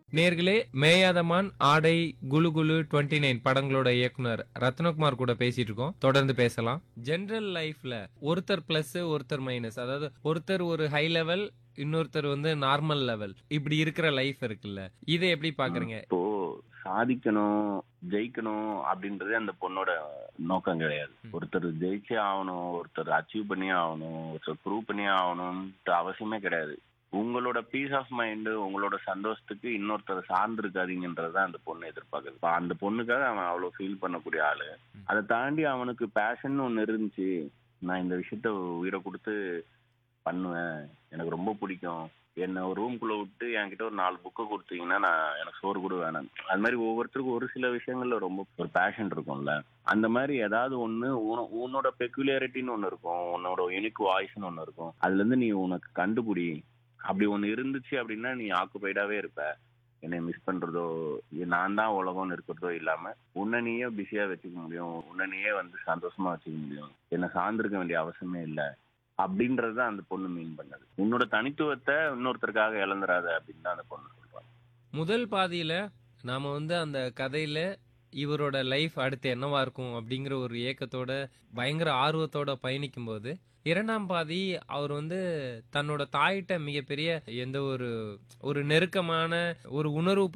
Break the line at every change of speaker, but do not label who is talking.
நேர்களே மேயாதமான் ஆடை Kullu Kullu twenty nine படங்களோட இயக்குனர் ரத்னகுமார் கூட பேசிட்டு இருக்கோம் தொடர்ந்து பேசலாம் ஜெனரல் லைஃப்ல ஒருத்தர் பிளஸ் ஒருத்தர் மைனஸ் அதாவது ஒருத்தர் ஒரு ஹை லெவல் இன்னொருத்தர் வந்து நார்மல் லெவல் இப்படி இருக்கிற லைஃப் இருக்குல்ல இதை எப்படி பாக்குறீங்க
இப்போ சாதிக்கணும் ஜெயிக்கணும் அப்படின்றதே அந்த பொண்ணோட நோக்கம் கிடையாது
ம்.
ஒருத்தர் ஜெயிச்சே ஆகணும் ஒருத்தர் அச்சீவ் பண்ணியே ஆகணும் ஒருத்தர் ப்ரூவ் பண்ணியே ஆகணும்ன்ற அவசியமே கிடையாது உங்களோட பீஸ் ஆஃப் மைண்டு உங்களோட சந்தோஷத்துக்கு இன்னொருத்தர் சார்ந்து இருக்காதீங்கன்றதான் அந்த பொண்ணு எதிர்பார்க்குது இப்ப அந்த பொண்ணுக்காக அவன் அவ்வளவு ஃபீல் பண்ணக்கூடிய ஆளு
ம்.
அதை தாண்டி அவனுக்கு பேஷன் ஒன்று இருந்துச்சு நான் இந்த விஷயத்த உயிரை கொடுத்து பண்ணுவேன் எனக்கு ரொம்ப பிடிக்கும் என்ன ஒரு ரூம்குள்ள விட்டு என்கிட்ட ஒரு நாலு புக்கு கொடுத்தீங்கன்னா நான் எனக்கு சோறு கூட வேணாம் அது மாதிரி ஒவ்வொருத்தருக்கும் ஒரு சில விஷயங்கள்ல ரொம்ப ஒரு பேஷன் இருக்கும்ல அந்த மாதிரி ஏதாவது ஒண்ணு உன- உன்னோட பெக்குலியாரிட்டின்னு ஒண்ணு இருக்கும் உன்னோட யூனிக் வாய்ஸ்னு ஒண்ணு இருக்கும் அதுல இருந்து நீ உனக்கு கண்டுபிடி அப்படி ஒண்ணு இருந்துச்சு அப்படின்னா நீ ஆக்குபைடாவே இருப்ப என்னை மிஸ் பண்றதோ நான் தான் உலகம்னு இருக்கிறதோ இல்லாம உன்னை நீயே பிஸியா வச்சுக்க முடியும் உன்னை நீயே வந்து சந்தோஷமா வச்சுக்க முடியும் என்னை சார்ந்திருக்க வேண்டிய அவசியமே இல்ல அப்படின்றத அந்த பொண்ணு மீன் பண்ணது உன்னோட தனித்துவத்தை இன்னொருத்தருக்காக இழந்துராத அப்படின்னு தான் அந்த பொண்ணு சொல்றாங்க
முதல் பாதியில நாம வந்து அந்த கதையில இவரோட லைஃப் அடுத்து என்னவா இருக்கும் அப்படிங்கிற ஒரு ஏக்கத்தோட பயங்கர ஆர்வத்தோட பயணிக்கும் போது இரண்டாம் பாதி அவர் வந்து தன்னோட தாயிட்ட மிகப்பெரிய எந்த ஒரு ஒரு நெருக்கமான ஒரு உணர்வு